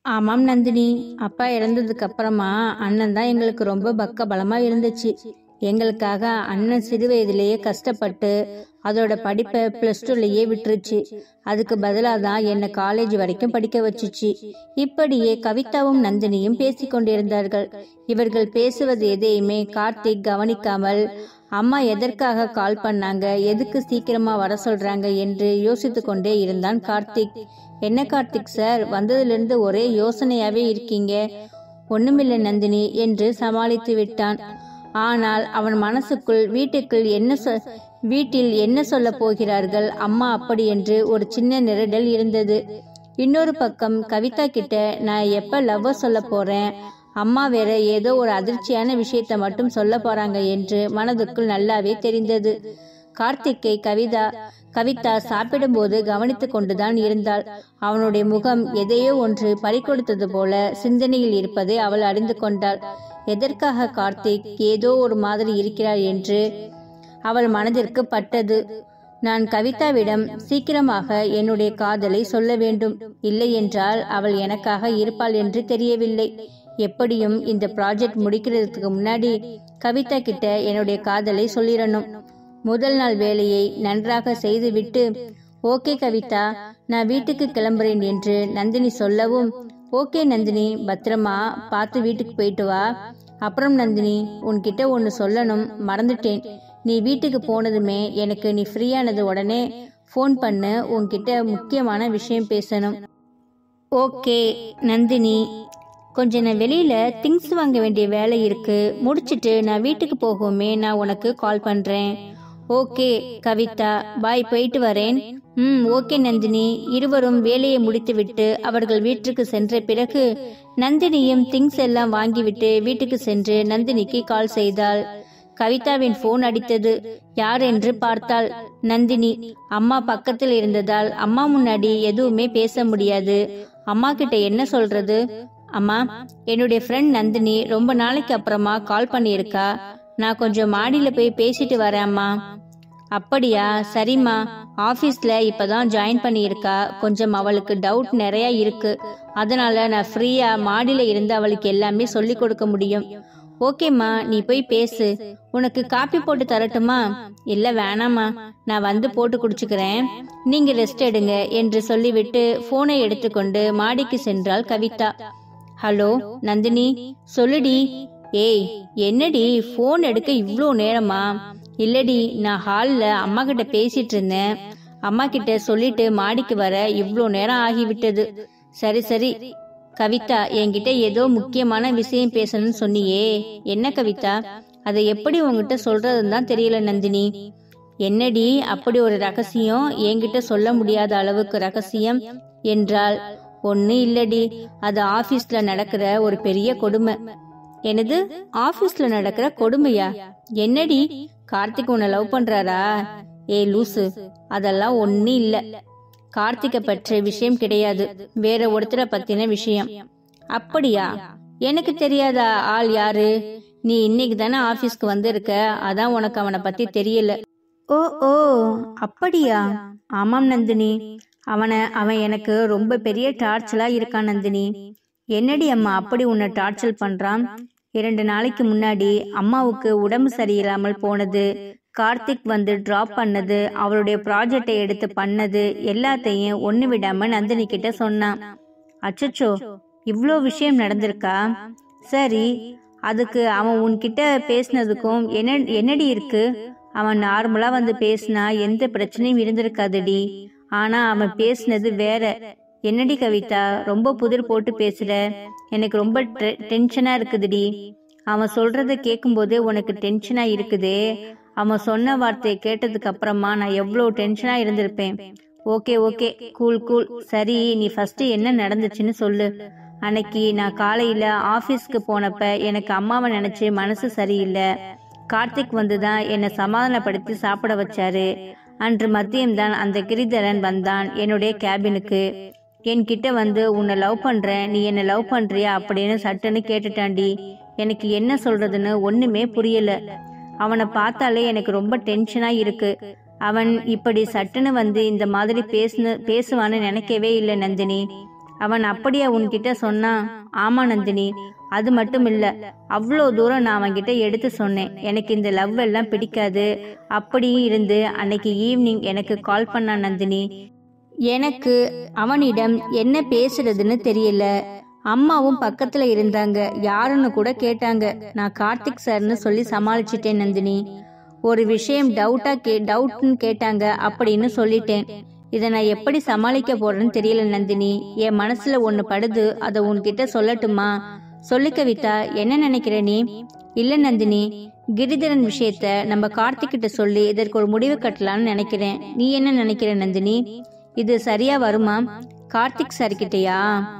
ஆமாம் நந்தினி அப்பா இறந்ததுக்கு அப்புறமா அண்ணன் தான் எங்களுக்கு ரொம்ப பக்க பலமா இருந்துச்சு எங்களுக்காக அண்ணன் சிறு வயதிலேயே கஷ்டப்பட்டு அதோட படிப்பை பிளஸ் டூலயே விட்டுருச்சு அதுக்கு பதிலாக தான் என்னை காலேஜ் வரைக்கும் படிக்க வச்சுச்சு இப்படியே கவிதாவும் நந்தினியும் பேசிக் கொண்டிருந்தார்கள் இவர்கள் பேசுவது எதையுமே கார்த்திக் கவனிக்காமல் அம்மா எதற்காக கால் பண்ணாங்க எதுக்கு சீக்கிரமா வர சொல்றாங்க என்று யோசித்து கொண்டே இருந்தான் கார்த்திக் என்ன கார்த்திக் சார் வந்ததிலிருந்து ஒரே யோசனையாவே இருக்கீங்க ஒண்ணுமில்லை நந்தினி என்று சமாளித்து விட்டான் ஆனால் அவன் மனசுக்குள் வீட்டுக்குள் என்ன சொ வீட்டில் என்ன சொல்ல போகிறார்கள் அம்மா அப்படி என்று ஒரு சின்ன நிரடல் இருந்தது இன்னொரு பக்கம் கவிதா கிட்ட நான் எப்ப லவ் சொல்ல போறேன் அம்மா வேற ஏதோ ஒரு அதிர்ச்சியான விஷயத்த மட்டும் சொல்ல போறாங்க என்று மனதுக்குள் நல்லாவே தெரிந்தது கார்த்திக்கை கவிதா கவிதா சாப்பிடும்போது கவனித்து கொண்டுதான் இருந்தாள் அவனுடைய முகம் எதையோ ஒன்று பறிகொடுத்தது போல சிந்தனையில் இருப்பதை அவள் அறிந்து கொண்டாள் எதற்காக கார்த்திக் ஏதோ ஒரு மாதிரி இருக்கிறார் என்று அவள் மனதிற்கு பட்டது நான் கவிதாவிடம் சீக்கிரமாக என்னுடைய காதலை சொல்ல வேண்டும் இல்லை என்றால் அவள் எனக்காக இருப்பாள் என்று தெரியவில்லை எப்படியும் இந்த ப்ராஜெக்ட் முடிக்கிறதுக்கு முன்னாடி கவிதா கிட்ட என்னுடைய காதலை சொல்லிடணும் முதல் நாள் வேலையை நன்றாக செய்துவிட்டு ஓகே கவிதா நான் வீட்டுக்கு கிளம்புறேன் என்று நந்தினி சொல்லவும் ஓகே நந்தினி பத்திரமா பார்த்து வீட்டுக்கு போயிட்டு வா அப்புறம் நந்தினி உன்கிட்ட ஒன்று சொல்லணும் மறந்துட்டேன் நீ வீட்டுக்கு போனதுமே எனக்கு நீ ஃப்ரீயானது உடனே ஃபோன் பண்ணு உன்கிட்ட முக்கியமான விஷயம் பேசணும் ஓகே நந்தினி கொஞ்சம் நான் வெளியில திங்ஸ் வாங்க வேண்டிய வேலை இருக்கு முடிச்சிட்டு நான் வீட்டுக்கு போகுமே நான் உனக்கு கால் பண்றேன் ஓகே கவிதா பாய் போயிட்டு வரேன் ம் ஓகே நந்தினி இருவரும் வேலையை முடித்துவிட்டு அவர்கள் வீட்டுக்கு சென்ற பிறகு நந்தினியும் திங்ஸ் எல்லாம் வாங்கிவிட்டு வீட்டுக்கு சென்று நந்தினிக்கு கால் செய்தாள் கவிதாவின் போன் அடித்தது யார் என்று பார்த்தாள் நந்தினி அம்மா பக்கத்தில் இருந்ததால் அம்மா முன்னாடி எதுவுமே பேச முடியாது அம்மா கிட்ட என்ன சொல்றது அம்மா என்னுடைய ஃப்ரெண்ட் நந்தினி ரொம்ப நாளைக்கு அப்புறமா கால் பண்ணியிருக்கா நான் கொஞ்சம் மாடியில போய் பேசிட்டு வரேன் அம்மா அப்படியா சரிம்மா ஆபீஸ்ல இப்பதான் ஜாயின் பண்ணியிருக்கா கொஞ்சம் அவளுக்கு டவுட் நிறைய இருக்கு அதனால நான் ஃப்ரீயா மாடியில இருந்து அவளுக்கு எல்லாமே சொல்லி கொடுக்க முடியும் ஓகேம்மா நீ போய் பேசு உனக்கு காப்பி போட்டு தரட்டுமா இல்ல வேணாம்மா நான் வந்து போட்டு குடிச்சுக்கிறேன் நீங்க ரெஸ்ட் எடுங்க என்று சொல்லிவிட்டு போனை எடுத்துக்கொண்டு மாடிக்கு சென்றாள் கவிதா ஹலோ நந்தினி சொல்லுடி ஏய் என்னடி ஃபோன் எடுக்க இவ்வளோ நேரமா இல்லடி நான் ஹாலில் அம்மா கிட்ட பேசிட்டு இருந்தேன் அம்மா கிட்ட சொல்லிட்டு மாடிக்கு வர இவ்வளோ நேரம் ஆகிவிட்டது சரி சரி கவிதா என்கிட்ட ஏதோ முக்கியமான விஷயம் பேசணும்னு சொன்னியே என்ன கவிதா அதை எப்படி உங்ககிட்ட சொல்றதுன்னு தான் தெரியல நந்தினி என்னடி அப்படி ஒரு ரகசியம் என்கிட்ட சொல்ல முடியாத அளவுக்கு ரகசியம் என்றால் ஒண்ணு இல்லடி அது ஆபீஸ்ல நடக்கிற ஒரு பெரிய கொடுமை என்னது ஆபீஸ்ல நடக்கிற கொடுமையா என்னடி கார்த்திக் உன்னை லவ் பண்றாரா ஏய் லூசு அதெல்லாம் ஒண்ணு இல்ல கார்த்திகை பற்றிய விஷயம் கிடையாது வேற ஒருத்தரை பத்தின விஷயம் அப்படியா எனக்கு தெரியாத ஆள் யாரு நீ இன்னைக்கு தானே ஆபீஸ்க்கு வந்திருக்க அதான் உனக்கு அவனை பத்தி தெரியல ஓ ஓ அப்படியா ஆமாம் நந்தினி அவனை அவன் எனக்கு ரொம்ப பெரிய டார்ச்சலா இருக்கான் நந்தினி என்னடி அம்மா அப்படி உன்னை டார்ச்சல் பண்றான் இரண்டு நாளைக்கு முன்னாடி அம்மாவுக்கு உடம்பு சரியில்லாமல் போனது கார்த்திக் வந்து டிராப் பண்ணது அவளுடைய ப்ராஜெக்டை எடுத்து பண்ணது எல்லாத்தையும் ஒண்ணு விடாம நந்தினி கிட்ட சொன்னான் அச்சச்சோ இவ்வளோ விஷயம் நடந்திருக்கா சரி அதுக்கு அவன் உன்கிட்ட பேசினதுக்கும் என்ன என்னடி இருக்கு அவன் நார்மலா வந்து பேசினா எந்த பிரச்சனையும் இருந்திருக்காதுடி ஆனா அவன் பேசினது வேற என்னடி கவிதா ரொம்ப புதிர் போட்டு பேசுற எனக்கு ரொம்ப டெ- டென்ஷனா இருக்குதுடி அவன் சொல்றத கேட்கும்போதே உனக்கு டென்ஷனா இருக்குதே அவன் சொன்ன வார்த்தையை கேட்டதுக்கு அப்புறமா நான் எவ்வளோ டென்ஷனா இருந்திருப்பேன் ஓகே ஓகே கூல் கூல் சரி நீ ஃபர்ஸ்ட் என்ன நடந்துச்சுன்னு சொல்லு அன்னைக்கு நான் காலையில ஆபீஸ்க்கு போனப்ப எனக்கு அம்மாவை நினைச்சு மனசு சரியில்லை கார்த்திக் வந்துதான் என்னை சமாதானப்படுத்தி சாப்பிட வச்சாரு அன்று மதியம்தான் அந்த கிரிதரன் வந்தான் என்னுடைய கேபினுக்கு என்கிட்ட வந்து உன்னை லவ் பண்றேன் நீ என்ன லவ் பண்றியா அப்படின்னு சட்டுன்னு கேட்டுட்டான்டி எனக்கு என்ன சொல்றதுன்னு ஒண்ணுமே புரியல அவனை பார்த்தாலே எனக்கு ரொம்ப டென்ஷனா இருக்கு அவன் இப்படி சட்டுன்னு வந்து இந்த மாதிரி பேசுன பேசுவான்னு நினைக்கவே இல்லை நந்தினி அவன் அப்படியே உன்கிட்ட சொன்னான் ஆமா நந்தினி அது மட்டும் இல்ல அவ்வளோ தூரம் நான் அவன்கிட்ட எடுத்து சொன்னேன் எனக்கு இந்த லவ் எல்லாம் பிடிக்காது அப்படியும் இருந்து அன்னைக்கு ஈவினிங் எனக்கு கால் பண்ணான் நந்தினி எனக்கு அவனிடம் என்ன பேசுறதுன்னு தெரியல அம்மாவும் பக்கத்துல இருந்தாங்க யாருன்னு கூட கேட்டாங்க நான் கார்த்திக் சார்னு சொல்லி சமாளிச்சிட்டேன் நந்தினி ஒரு விஷயம் டவுட்டா கே டவுட்னு கேட்டாங்க அப்படின்னு சொல்லிட்டேன் இதை நான் எப்படி சமாளிக்க போறேன்னு தெரியல நந்தினி என் மனசுல ஒண்ணு படுது அதை உன்கிட்ட சொல்லட்டுமா சொல்லு கவிதா என்ன நினைக்கிற நீ இல்ல நந்தினி கிரிதரன் விஷயத்த நம்ம கார்த்திக் கிட்ட சொல்லி இதற்கு ஒரு முடிவு கட்டலாம்னு நினைக்கிறேன் நீ என்ன நினைக்கிற நந்தினி இது சரியா வருமா கார்த்திக் சார் கிட்டயா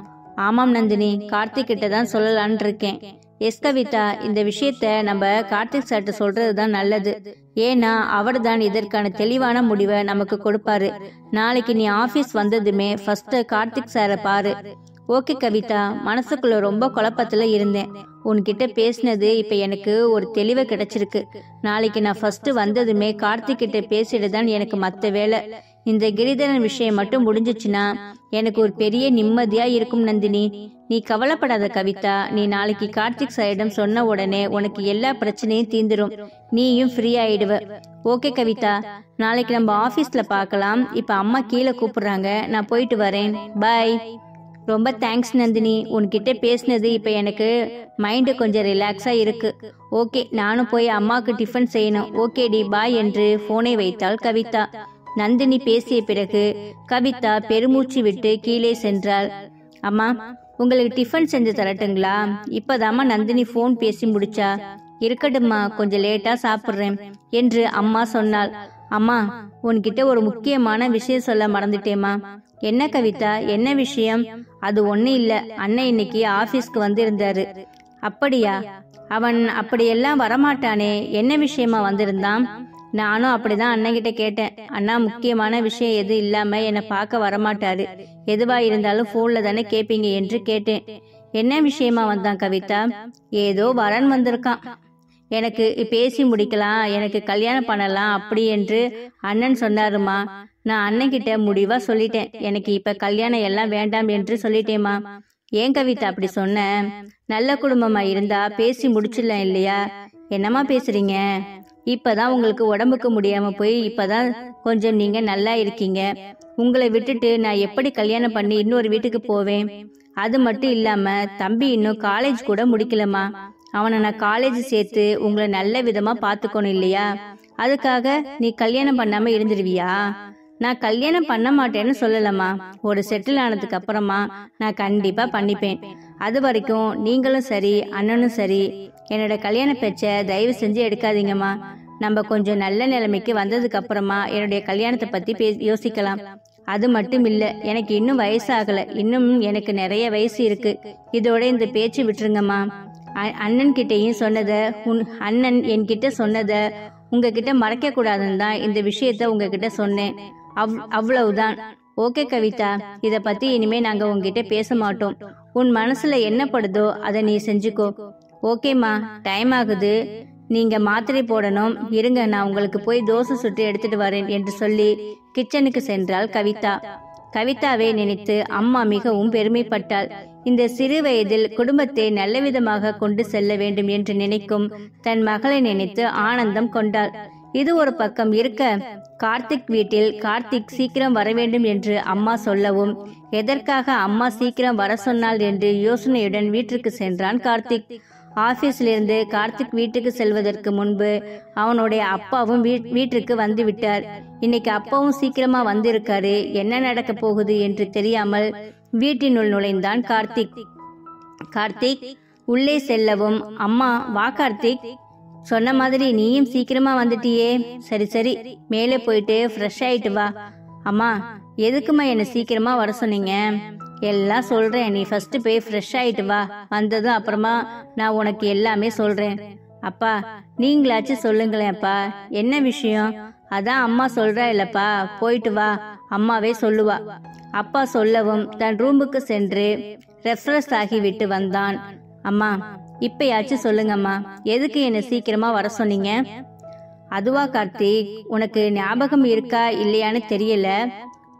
ஆமாம் நந்தினி கார்த்திக் கிட்ட தான் சொல்லலான் இருக்கேன் எஸ் கவிதா இந்த விஷயத்த நம்ம கார்த்திக் சார்ட்ட சொல்றது தான் நல்லது ஏன்னா அவர் தான் இதற்கான தெளிவான முடிவை நமக்கு கொடுப்பாரு நாளைக்கு நீ ஆபீஸ் வந்ததுமே ஃபர்ஸ்ட் கார்த்திக் சாரை பாரு ஓகே கவிதா மனசுக்குள்ள ரொம்ப குழப்பத்துல இருந்தேன் உன்கிட்ட பேசினது இப்ப எனக்கு ஒரு தெளிவு கிடைச்சிருக்கு நாளைக்கு நான் ஃபர்ஸ்ட் வந்ததுமே கார்த்திக் கிட்ட பேசிட்டு தான் எனக்கு மத்த வேலை இந்த கிரிதரன் விஷயம் மட்டும் முடிஞ்சிச்சுன்னா எனக்கு ஒரு பெரிய நிம்மதியா இருக்கும் நந்தினி நீ கவலைப்படாத கவிதா நீ நாளைக்கு கார்த்திக் சாரிடம் சொன்ன உடனே உனக்கு எல்லா பிரச்சனையும் தீந்துரும் நீயும் ஃப்ரீ ஆயிடுவ ஓகே கவிதா நாளைக்கு நம்ம ஆபீஸ்ல பார்க்கலாம் இப்ப அம்மா கீழே கூப்பிடுறாங்க நான் போயிட்டு வரேன் பாய் ரொம்ப தேங்க்ஸ் நந்தினி உன்கிட்ட பேசினது இப்போ எனக்கு மைண்டு கொஞ்சம் ரிலாக்ஸாக இருக்கு ஓகே நானும் போய் அம்மாவுக்கு டிஃபன் செய்யணும் ஓகே டி பாய் என்று ஃபோனை வைத்தாள் கவிதா நந்தினி பேசிய பிறகு கவிதா பெருமூச்சு விட்டு கீழே சென்றாள் அம்மா உங்களுக்கு டிஃபன் செஞ்சு தரட்டுங்களா இப்பதாம்மா நந்தினி ஃபோன் பேசி முடிச்சா இருக்கட்டும்மா கொஞ்சம் லேட்டா சாப்பிட்றேன் என்று அம்மா சொன்னாள் அம்மா உன்கிட்ட ஒரு முக்கியமான விஷயம் சொல்ல மறந்துட்டேம்மா என்ன கவிதா என்ன விஷயம் அது ஒண்ணு இல்ல அண்ணன் இன்னைக்கு ஆபீஸ்க்கு வந்திருந்தாரு அப்படியா அவன் அப்படியெல்லாம் வரமாட்டானே என்ன விஷயமா வந்திருந்தான் நானும் அப்படிதான் அண்ணன்கிட்ட கேட்டேன் அண்ணா முக்கியமான விஷயம் எது இல்லாம என்னை பார்க்க வரமாட்டாரு எதுவா இருந்தாலும் போன்ல தானே கேப்பீங்க என்று கேட்டேன் என்ன விஷயமா வந்தான் கவிதா ஏதோ வரன் வந்திருக்கான் எனக்கு பேசி முடிக்கலாம் எனக்கு கல்யாணம் பண்ணலாம் அப்படி என்று அண்ணன் சொன்னாருமா நான் அண்ணன் கிட்ட முடிவா சொல்லிட்டேன் எனக்கு இப்ப கல்யாணம் எல்லாம் வேண்டாம் என்று சொல்லிட்டேமா ஏன் கவிதா அப்படி சொன்ன நல்ல குடும்பமா இருந்தா பேசி முடிச்சிடலாம் இல்லையா என்னம்மா பேசுறீங்க இப்பதான் உங்களுக்கு உடம்புக்கு முடியாம போய் இப்பதான் கொஞ்சம் நீங்க நல்லா இருக்கீங்க உங்களை விட்டுட்டு நான் எப்படி கல்யாணம் பண்ணி இன்னொரு வீட்டுக்கு போவேன் அது மட்டும் இல்லாம தம்பி இன்னும் காலேஜ் கூட முடிக்கலமா அவனை நான் காலேஜ் சேர்த்து உங்களை நல்ல விதமா பாத்துக்கணும் இல்லையா அதுக்காக நீ கல்யாணம் பண்ணாம இருந்துருவியா நான் கல்யாணம் பண்ண மாட்டேன்னு சொல்லலம்மா ஒரு செட்டில் ஆனதுக்கு அப்புறமா நான் கண்டிப்பா பண்ணிப்பேன் அது வரைக்கும் நீங்களும் சரி அண்ணனும் சரி என்னோட கல்யாண பேச்ச தயவு செஞ்சு எடுக்காதீங்கம்மா நம்ம கொஞ்சம் நல்ல நிலைமைக்கு வந்ததுக்கு அப்புறமா என்னுடைய கல்யாணத்தை பத்தி பே யோசிக்கலாம் அது மட்டும் இல்ல எனக்கு இன்னும் வயசாகல இன்னும் எனக்கு நிறைய வயசு இருக்கு இதோட இந்த பேச்சு விட்டுருங்கம்மா அ- அண்ணன் கிட்டயும் சொன்னத உன் அண்ணன் என்கிட்ட சொன்னத உங்ககிட்ட மறைக்க கூடாதுன்னு தான் இந்த விஷயத்த உங்ககிட்ட சொன்னேன் அவ் அவ்வளவுதான் ஓகே கவிதா இத பத்தி இனிமே நாங்க உங்ககிட்ட பேச மாட்டோம் உன் மனசுல என்ன படுதோ அதை நீ செஞ்சுக்கோ ஓகேம்மா டைம் ஆகுது நீங்க மாத்திரை போடணும் இருங்க நான் உங்களுக்கு போய் தோசை சுட்டு எடுத்துட்டு வரேன் என்று சொல்லி கிச்சனுக்கு சென்றாள் கவிதா கவிதாவை நினைத்து அம்மா மிகவும் பெருமைப்பட்டாள் இந்த சிறு வயதில் குடும்பத்தை நல்லவிதமாக கொண்டு செல்ல வேண்டும் என்று நினைக்கும் தன் மகளை நினைத்து ஆனந்தம் கொண்டாள் இது ஒரு பக்கம் இருக்க கார்த்திக் வீட்டில் கார்த்திக் சீக்கிரம் வர வேண்டும் என்று அம்மா சொல்லவும் எதற்காக அம்மா சீக்கிரம் வர சொன்னாள் என்று யோசனையுடன் வீட்டிற்கு சென்றான் கார்த்திக் ஆபீஸிலிருந்து கார்த்திக் வீட்டுக்கு செல்வதற்கு முன்பு அவனுடைய அப்பாவும் வீ- வீட்டிற்கு வந்து விட்டார் இன்னைக்கு அப்பாவும் சீக்கிரமா வந்திருக்காரு என்ன நடக்க போகுது என்று தெரியாமல் வீட்டினுள் நுழைந்தான் கார்த்திக் கார்த்திக் உள்ளே செல்லவும் அம்மா வா கார்த்திக் சொன்ன மாதிரி நீயும் சீக்கிரமா வந்துட்டியே சரி சரி மேலே போயிட்டு ஃப்ரெஷ் ஆயிட்டு வா அம்மா எதுக்குமா என்ன சீக்கிரமா வர சொன்னீங்க எல்லாம் சொல்றேன் நீ ஃபர்ஸ்ட் போய் ஃப்ரெஷ் ஆயிட்டு வா வந்ததும் அப்புறமா நான் உனக்கு எல்லாமே சொல்றேன் அப்பா நீங்களாச்சும் சொல்லுங்களேன்ப்பா என்ன விஷயம் அதான் அம்மா சொல்றா இல்லப்பா போயிட்டு வா அம்மாவே சொல்லுவா அப்பா சொல்லவும் தன் ரூமுக்கு சென்று ரெஃப்ரெஷ் ஆகி விட்டு வந்தான் அம்மா இப்பயாச்சும் சொல்லுங்கம்மா எதுக்கு என்ன சீக்கிரமா வர சொன்னீங்க அதுவா கார்த்திக் உனக்கு ஞாபகம் இருக்கா இல்லையான்னு தெரியல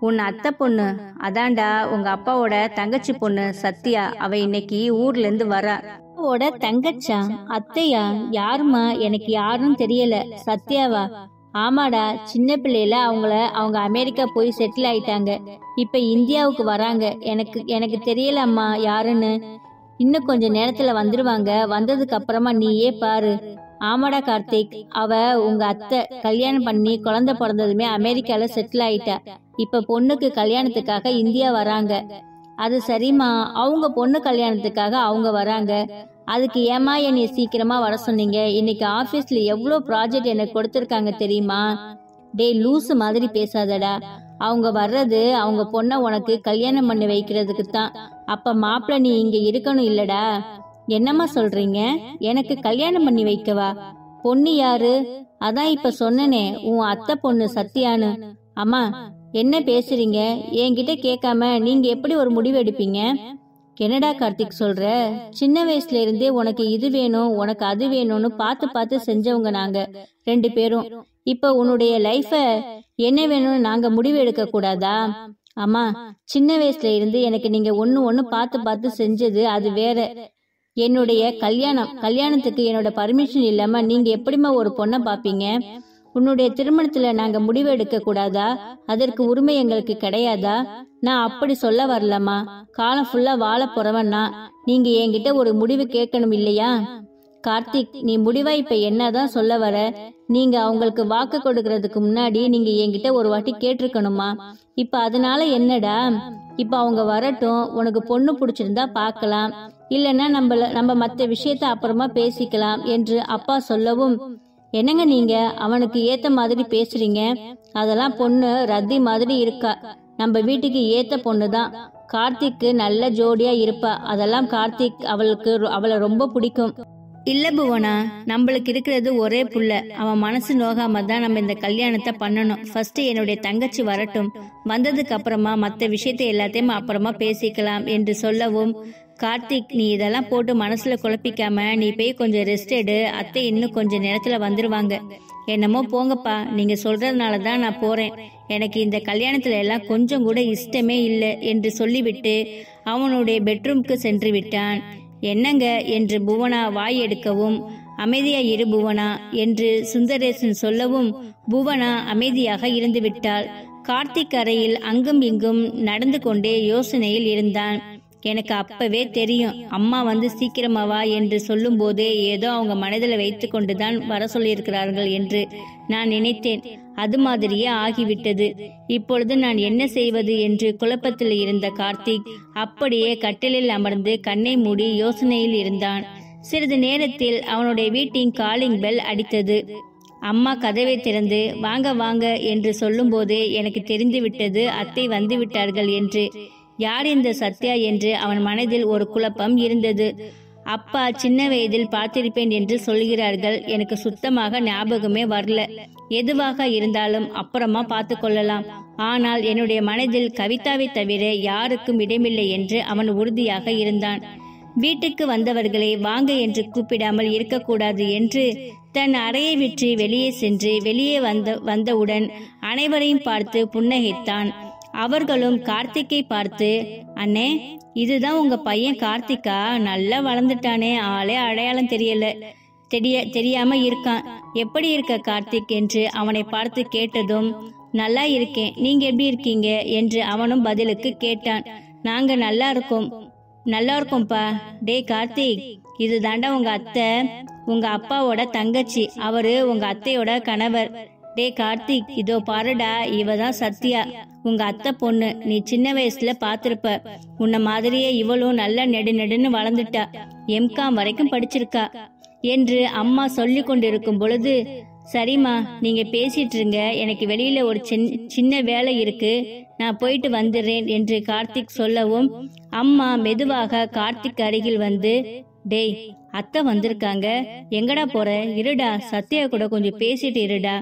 உன் அத்தை பொண்ணு அதான்டா உங்க அப்பாவோட தங்கச்சி பொண்ணு சத்யா அவ இன்னைக்கு ஊர்ல இருந்து வரா அப்பாவோட தங்கச்சா அத்தையா யாருமா எனக்கு யாரும் தெரியல சத்யாவா ஆமாடா சின்ன பிள்ளையில அவங்கள அவங்க அமெரிக்கா போய் செட்டில் ஆயிட்டாங்க இப்ப இந்தியாவுக்கு வராங்க எனக்கு எனக்கு தெரியல அம்மா யாருன்னு இன்னும் கொஞ்ச நேரத்துல வந்துருவாங்க வந்ததுக்கு அப்புறமா நீயே பாரு ஆமாடா கார்த்திக் அவ உங்க அத்தை கல்யாணம் பண்ணி குழந்தை பிறந்ததுமே அமெரிக்கால செட்டில் ஆயிட்டா இப்ப பொண்ணுக்கு கல்யாணத்துக்காக இந்தியா வராங்க அது சரிம்மா அவங்க பொண்ணு கல்யாணத்துக்காக அவங்க வராங்க அதுக்கு ஏமா என்னை சீக்கிரமா வர சொன்னீங்க இன்னைக்கு ஆபீஸ்ல எவ்வளோ ப்ராஜெக்ட் எனக்கு கொடுத்துருக்காங்க தெரியுமா டேய் லூசு மாதிரி பேசாதடா அவங்க வர்றது அவங்க பொண்ணை உனக்கு கல்யாணம் பண்ணி வைக்கிறதுக்கு தான் அப்ப மாப்பிள்ள நீ இங்க இருக்கணும் இல்லடா என்னம்மா சொல்றீங்க எனக்கு கல்யாணம் பண்ணி வைக்கவா பொண்ணு யாரு அதான் இப்ப சொன்னனே உன் அத்தை பொண்ணு சத்யான்னு அம்மா என்ன பேசுறீங்க என்கிட்ட கேட்காம நீங்க எப்படி ஒரு முடிவு எடுப்பீங்க என்னடா கார்த்திக் சொல்ற சின்ன வயசுல இருந்தே உனக்கு இது வேணும் உனக்கு அது வேணும்னு பார்த்து பார்த்து செஞ்சவங்க நாங்க ரெண்டு பேரும் இப்ப உன்னுடைய லைஃப என்ன வேணும்னு நாங்க முடிவு எடுக்க கூடாதா அம்மா சின்ன வயசுல இருந்து எனக்கு நீங்க ஒண்ணு ஒண்ணு பார்த்து பார்த்து செஞ்சது அது வேற என்னுடைய கல்யாணம் கல்யாணத்துக்கு என்னோட பர்மிஷன் இல்லாம நீங்க எப்படிம்மா ஒரு பொண்ணை பாப்பீங்க உன்னுடைய திருமணத்துல நாங்க முடிவு எடுக்க கூடாதா அதற்கு உரிமை எங்களுக்கு கிடையாதா நான் அப்படி சொல்ல வரலம்மா காலம் ஃபுல்லா வாழ போறவன்னா நீங்க என்கிட்ட ஒரு முடிவு கேட்கணும் இல்லையா கார்த்திக் நீ முடிவா இப்ப என்னதான் சொல்ல வர நீங்க அவங்களுக்கு வாக்கு கொடுக்கறதுக்கு முன்னாடி நீங்க என்கிட்ட ஒரு வாட்டி கேட்டிருக்கணுமா இப்ப அதனால என்னடா இப்ப அவங்க வரட்டும் உனக்கு பொண்ணு பிடிச்சிருந்தா பார்க்கலாம் இல்லைன்னா நம்மள நம்ம மத்த விஷயத்த அப்புறமா பேசிக்கலாம் என்று அப்பா சொல்லவும் என்னங்க நீங்க அவனுக்கு ஏத்த மாதிரி பேசுறீங்க அதெல்லாம் பொண்ணு ரத்தி மாதிரி இருக்கா நம்ம வீட்டுக்கு ஏத்த பொண்ணு தான் கார்த்திக்கு நல்ல ஜோடியா இருப்பா அதெல்லாம் கார்த்திக் அவளுக்கு ரொ- அவளை ரொம்ப பிடிக்கும் இல்ல புவனா நம்மளுக்கு இருக்கிறது ஒரே புள்ள அவன் மனசு நோகாம தான் நம்ம இந்த கல்யாணத்தை பண்ணணும் ஃபர்ஸ்ட் என்னுடைய தங்கச்சி வரட்டும் வந்ததுக்கு அப்புறமா மற்ற விஷயத்தை எல்லாத்தையும் அப்புறமா பேசிக்கலாம் என்று சொல்லவும் கார்த்திக் நீ இதெல்லாம் போட்டு மனசுல குழப்பிக்காம நீ போய் கொஞ்சம் ரெஸ்ட் எடு அத்தை இன்னும் கொஞ்ச நேரத்துல வந்துருவாங்க என்னமோ போங்கப்பா நீங்க சொல்றதுனால தான் நான் போறேன் எனக்கு இந்த கல்யாணத்துல எல்லாம் கொஞ்சம் கூட இஷ்டமே இல்லை என்று சொல்லிவிட்டு அவனுடைய பெட்ரூம்க்கு சென்று விட்டான் என்னங்க என்று புவனா வாய் எடுக்கவும் அமைதியா இரு புவனா என்று சுந்தரேசன் சொல்லவும் புவனா அமைதியாக இருந்து விட்டாள் கார்த்திக் அறையில் அங்கும் இங்கும் நடந்து கொண்டே யோசனையில் இருந்தான் எனக்கு அப்பவே தெரியும் அம்மா வந்து சீக்கிரமா வா என்று சொல்லும் போதே ஏதோ அவங்க மனதில் வைத்து கொண்டுதான் வர சொல்லியிருக்கிறார்கள் என்று நான் நினைத்தேன் அது மாதிரியே ஆகிவிட்டது இப்பொழுது நான் என்ன செய்வது என்று குழப்பத்தில் இருந்த கார்த்திக் அப்படியே கட்டிலில் அமர்ந்து கண்ணை மூடி யோசனையில் இருந்தான் சிறிது நேரத்தில் அவனுடைய வீட்டின் காலிங் பெல் அடித்தது அம்மா கதவை திறந்து வாங்க வாங்க என்று சொல்லும்போதே எனக்கு தெரிந்துவிட்டது அத்தை வந்து விட்டார்கள் என்று யார் இந்த சத்யா என்று அவன் மனதில் ஒரு குழப்பம் இருந்தது அப்பா சின்ன வயதில் பார்த்திருப்பேன் என்று சொல்கிறார்கள் எனக்கு சுத்தமாக ஞாபகமே வரல எதுவாக இருந்தாலும் அப்புறமா பார்த்து கொள்ளலாம் ஆனால் என்னுடைய மனதில் கவிதாவை தவிர யாருக்கும் இடமில்லை என்று அவன் உறுதியாக இருந்தான் வீட்டுக்கு வந்தவர்களை வாங்க என்று கூப்பிடாமல் இருக்கக்கூடாது என்று தன் அறையை விட்டு வெளியே சென்று வெளியே வந்த வந்தவுடன் அனைவரையும் பார்த்து புன்னகைத்தான் அவர்களும் கார்த்திக்கை பார்த்து அண்ணே இதுதான் உங்க பையன் கார்த்திகா நல்லா வளர்ந்துட்டானே ஆளே அடையாளம் தெரியல தெரிய தெரியாம இருக்கான் எப்படி இருக்க கார்த்திக் என்று அவனை பார்த்து கேட்டதும் நல்லா இருக்கேன் நீங்க எப்படி இருக்கீங்க என்று அவனும் பதிலுக்கு கேட்டான் நாங்க நல்லா இருக்கோம் நல்லா இருக்கோம்ப்பா டேய் கார்த்திக் இது தாண்டா உங்க அத்தை உங்க அப்பாவோட தங்கச்சி அவரு உங்க அத்தையோட கணவர் டேய் கார்த்திக் இதோ பாருடா இவ தான் சத்யா உங்க அத்தை பொண்ணு நீ சின்ன வயசுல பாத்திருப்ப உன்ன மாதிரியே இவளும் நல்லா நெடு நெடுன்னு வளர்ந்துட்டா எம்காம் வரைக்கும் படிச்சிருக்கா என்று அம்மா சொல்லி கொண்டிருக்கும் பொழுது சரிம்மா நீங்க பேசிட்டு இருங்க எனக்கு வெளியில ஒரு சின்- சின்ன வேலை இருக்கு நான் போயிட்டு வந்துடுறேன் என்று கார்த்திக் சொல்லவும் அம்மா மெதுவாக கார்த்திக் அருகில் வந்து டேய் அத்தை வந்திருக்காங்க எங்கடா போற இருடா சத்யா கூட கொஞ்சம் பேசிட்டு இருடா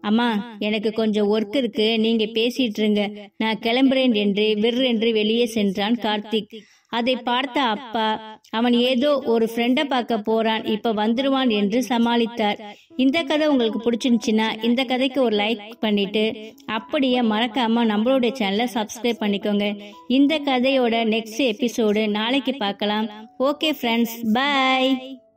அம்மா எனக்கு கொஞ்சம் ஒர்க் இருக்கு நீங்க பேசிட்டு இருங்க நான் கிளம்புறேன் என்று விற்றென்று வெளியே சென்றான் கார்த்திக் அதை பார்த்த அப்பா அவன் ஏதோ ஒரு ஃப்ரெண்டை பார்க்க போறான் இப்ப வந்துருவான் என்று சமாளித்தார் இந்த கதை உங்களுக்கு பிடிச்சிருந்துச்சுன்னா இந்த கதைக்கு ஒரு லைக் பண்ணிட்டு அப்படியே மறக்காம நம்மளுடைய சேனலை சப்ஸ்கிரைப் பண்ணிக்கோங்க இந்த கதையோட நெக்ஸ்ட் எபிசோடு நாளைக்கு பார்க்கலாம் ஓகே ஃப்ரெண்ட்ஸ் பை